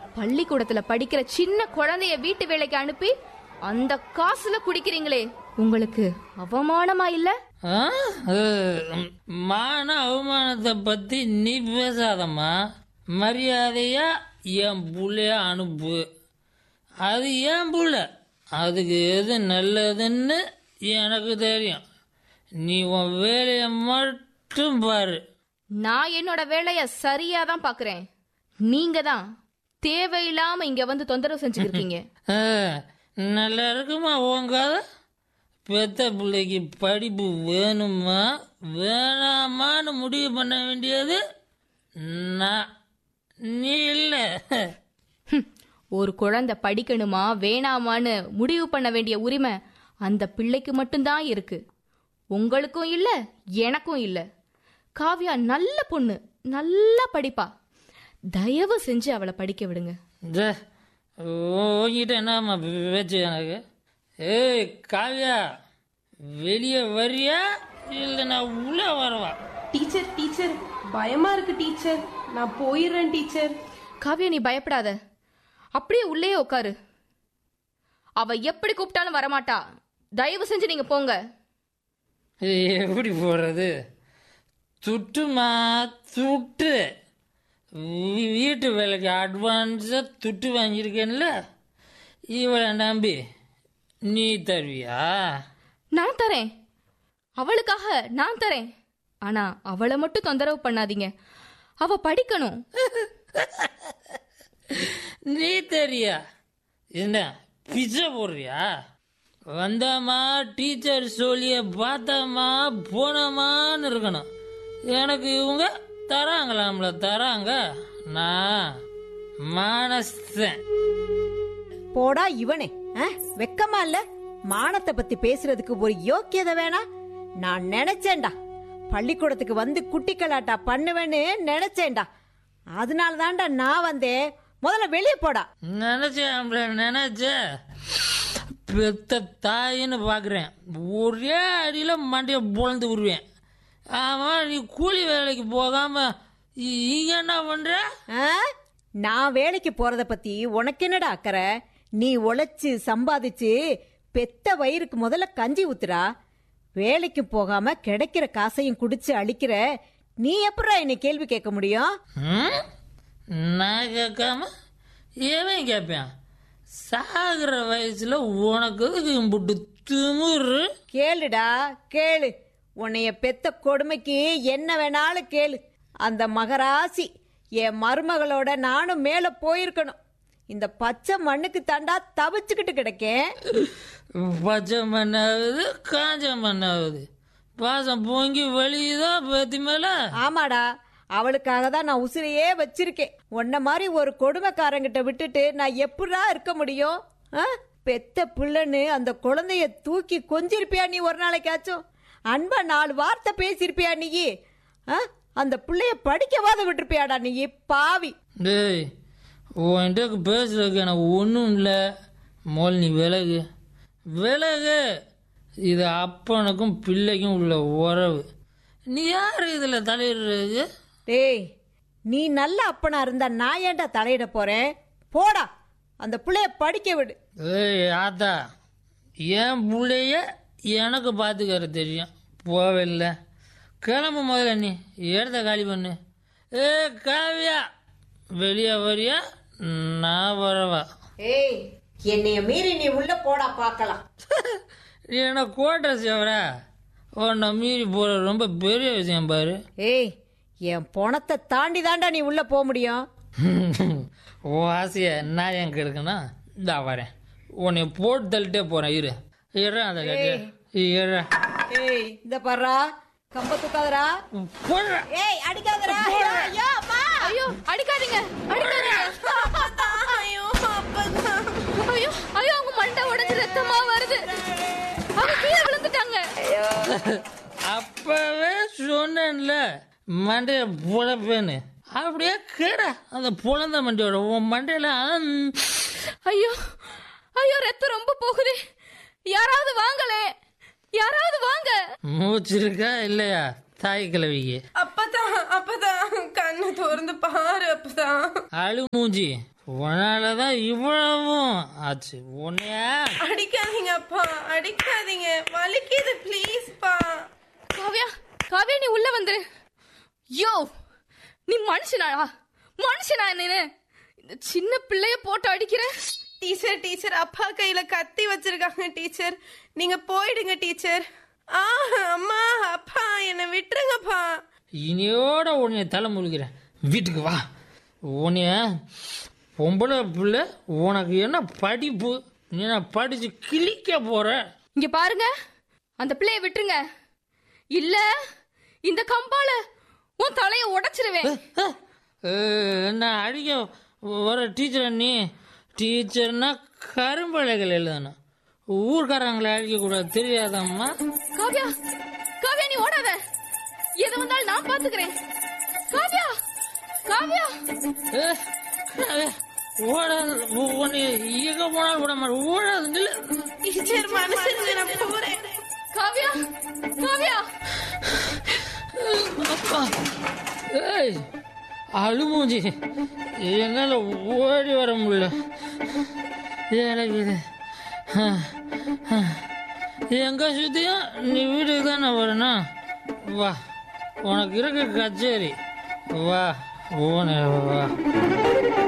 பள்ளிக்கூடத்துல படிக்கிற சின்ன குழந்தைய வீட்டு வேலைக்கு அனுப்பி அந்த காசுல குடிக்கிறீங்களே உங்களுக்கு அவமானமா இல்ல ஆ? அஹ், மான அவமானத்தை பத்தி நீ பேசாதம்மா மரியாதையா என் புள்ளைய அனுப்பு அது ஏன் புள்ள அதுக்கு எது நல்லதுன்னு எனக்கு தெரியும் நீ உன் வேலையை மட்டும் பாரு நான் என்னோட வேலைய சரியா தான் பாக்குறேன் நீங்க தான் தேவையில்லாம இங்க வந்து தொந்தரவு செஞ்சுக்கிருக்கீங்க ஆ, நல்லா இருக்குமா உன் கதை பெத்த பிள்ளைக்கு படிப்பு வேணுமா வேணாமான்னு முடிவு பண்ண வேண்டியது நான் நீ இல்லை ஹம், ஒரு குழந்தை படிக்கணுமா வேணாமான்னு முடிவு பண்ண வேண்டிய உரிமை அந்த பிள்ளைக்கு மட்டும்தான் இருக்கு உங்களுக்கும் இல்ல எனக்கும் இல்ல காவ்யா நல்ல பொண்ணு நல்லா படிப்பா தயவு செஞ்சு அவளை படிக்க விடுங்க இந்த உங்ககிட்ட என்னம்மா பேச்சு எனக்கு ஏய் காவ்யா வெளியே வரியா இல்லை நான் உள்ள வரவா டீச்சர் டீச்சர் பயமா இருக்கு டீச்சர் நான் போயிடுறேன் டீச்சர் காவ்யா நீ பயப்படாத அப்படியே உள்ளே உட்காரு அவ எப்படி கூப்பிட்டாலும் வரமாட்டா தயவு செஞ்சு நீங்க போங்க இது எப்படி போகிறது துட்டுமா துட்டு வீ- வீட்டு வேலைக்கு அட்வான்ஸாக துட்டு வாங்கியிருக்கேன்ல இவளை நம்பி நீ தருவியா நான் தரேன் அவளுக்காக நான் தரேன் ஆனா அவளை மட்டும் தொந்தரவு பண்ணாதீங்க அவ படிக்கணும் நீ தெரியா என்ன பிச்சை போடுறியா வந்தாமா டீச்சர் சொல்லிய பார்த்தாமா போனமான்னு இருக்கணும் எனக்கு இவங்க தராங்களாம்ல தராங்க நான் மானஸ்தன் போடா இவனே ஆ? வெக்கமா இல்ல மானத்தை பத்தி பேசுறதுக்கு ஒரு யோக்கியதை வேணா நான் நினைச்சேன்டா பள்ளிக்கூடத்துக்கு வந்து குட்டி கலாட்டா பண்ணுவேன்னு நினைச்சேன்டா அதனால தான்டா நான் வந்தேன் முதல்ல வெளியே போடா நினைச்சேன் நினைச்சேன் பெத்த தாயின்னு பார்க்குறேன் ஒரே அடியில் மண்டையை பொழந்து விடுவேன் ஆமாம் நீ கூலி வேலைக்கு போகாம இ- இங்க என்ன பண்ற ஆ? நான் வேலைக்கு போறத பத்தி உனக்கு என்னடா அக்கறை நீ உழைச்சு சம்பாதிச்சு பெத்த வயிறுக்கு முதல்ல கஞ்சி ஊத்துறா வேலைக்கு போகாம கிடைக்கிற காசையும் குடிச்சு அழிக்கிற நீ எப்படா என்னை கேள்வி கேட்க முடியும் ம்? நான் கேட்காம ஏவன் கேட்பேன் சாகிற வயசுல உனக்கு எதுக்கு இம்புட்டு திமிரு கேளுடா கேளு உன்னைய பெத்த கொடுமைக்கு என்ன வேணாலும் கேளு அந்த மகராசி என் மருமகளோட நானும் மேல போயிருக்கணும் இந்த பச்சை மண்ணுக்கு தாண்டா தவிச்சுக்கிட்டு கிடக்கேன் பச்சை மண்ணாகுது காஞ்ச மண்ணாகுது பாசம் பொங்கி வலியுதா பத்தி மேல ஆமாடா அவளுக்காக தான் நான் உசிரையே வச்சிருக்கேன் உன்ன மாதிரி ஒரு கொடுமைக்காரங்கிட்ட விட்டுட்டு நான் எப்படிடா இருக்க முடியும் ஆ? பெத்த பிள்ளைன்னு அந்த குழந்தைய தூக்கி கொஞ்சிருப்பியா நீ ஒரு நாளைக்காச்சும் அன்பா நாலு வார்த்தை பேசியிருப்பியா நீ ஆ? அந்த பிள்ளைய படிக்கவாத விட்டுருப்பியாடா நீ பாவி டேய் உன்கிட்ட பேசுறதுக்கு எனக்கு ஒன்றும் இல்லை மோல் நீ விலகு விலகு இது அப்பனுக்கும் பிள்ளைக்கும் உள்ள உறவு நீ யார் இதில் தலையிடுறது டேய் நீ நல்ல அப்பனா இருந்தா நான் ஏன்டா தலையிட போறேன் போடா அந்த பிள்ளைய படிக்க விடு ஏய் ஆத்தா என் பிள்ளைய எனக்கு பார்த்துக்கற தெரியும் போவில்ல கிளம்பு முதல்ல நீ இடத்த காலி பண்ணு ஏ காவியா வெளியே வரியா நான் வரவா ஏய் என்னைய மீறி நீ உள்ள போடா பார்க்கலாம் நீ என்ன கோட்டை சேவரா உன்னை மீறி போகிற ரொம்ப பெரிய விஷயம் பாரு ஏய் என் பணத்தை தாண்டி தாண்டா நீ உள்ள போக முடியும் ஓ ஆசையை நான் ஏன் கெடுக்கணும் இந்தா வரேன் உன்னை போட்டு தள்ளிட்டே போகிறேன் இரு இரு அந்த கட்டி இரு ஏய் இந்த பாருடா கம்ப தூக்காதடா போடுறேன் ஏய் அடிக்காதடா ஐயோ அம்மா ஐயோ அடிக்காதீங்க அடிக்காதீங்க ஐயோ அப்பதான் ஐயோ ஐயோ அவங்க மண்டை உடைஞ்சு ரத்தமா வருது அவங்க கீழே விழுந்துட்டாங்க அப்பவே சொன்னேன்ல மண்டைய புழப்பேன்னு அப்படியே கேட அந்த புலந்த மண்டையோட உன் மண்டையில அம், ஐயோ ஐயோ ரத்தம் ரொம்ப போகுதே யாராவது வாங்களே யாராவது வாங்க மூச்சு இருக்கா இல்லையா தாய் கிழவிக்கு அப்பதான் அப்பதான் கண்ணை திறந்து பாரு அப்பதான் அழு மூஞ்சி உன்னால தான் இவ்வளவும் ஆச்சு உன்னைய அடிக்காதீங்க அப்பா அடிக்காதீங்க வலிக்குது ப்ளீஸ் பா காவ்யா காவ்யா நீ உள்ள வந்துரு யோ நீ மனுஷனாடா மனுஷனா நீனு இந்த சின்ன பிள்ளைய போட்டு அடிக்கிற டீச்சர் டீச்சர் அப்பா கையில கத்தி வச்சிருக்காங்க டீச்சர் நீங்க போயிடுங்க டீச்சர் ஆ அம்மா அப்பா என்னை விட்டுருங்கப்பா இனியோட உன்னைய தலை முழுகிறேன் வீட்டுக்கு வா உன்னைய பொம்பளை பிள்ளை உனக்கு என்ன படிப்பு நீ என்ன படிச்சு கிழிக்க போற இங்க பாருங்க அந்த பிள்ளைய விட்டுருங்க இல்ல இந்த கம்பால உன் தலைய உடைச்சிருவேன் அஹ், அஹ், என்ன அடிக்க வர டீச்சர் நீ டீச்சர்னா கரும்பலைகள் எழுதணும் ஊர்க்காரங்களை அடிக்கக்கூடாது தெரியாதம்மா காவ்யா காவ்யா நீ ஓடாத எது வந்தாலும் நான் பாத்துக்கிறேன் காவ்யா காவ்யா அஹ், அஹ், ஓடாது உ- உன்னை எங்க போனாலும் விட மாட்டேன் ஓடாது நில்லு. டீச்சர் மனசுங்க நான் போறேன் காவ்யா காவ்யா அப்பா ஏய் அழுமூஞ்சி என்னால ஓடி வர முடியல எனக்கு இது அஹ், அஹ். எங்க சுத்தியும் நீ வீட்டுக்கு தானே வரணும் வா உனக்கு இருக்க கச்சேரி வா ஓனே வா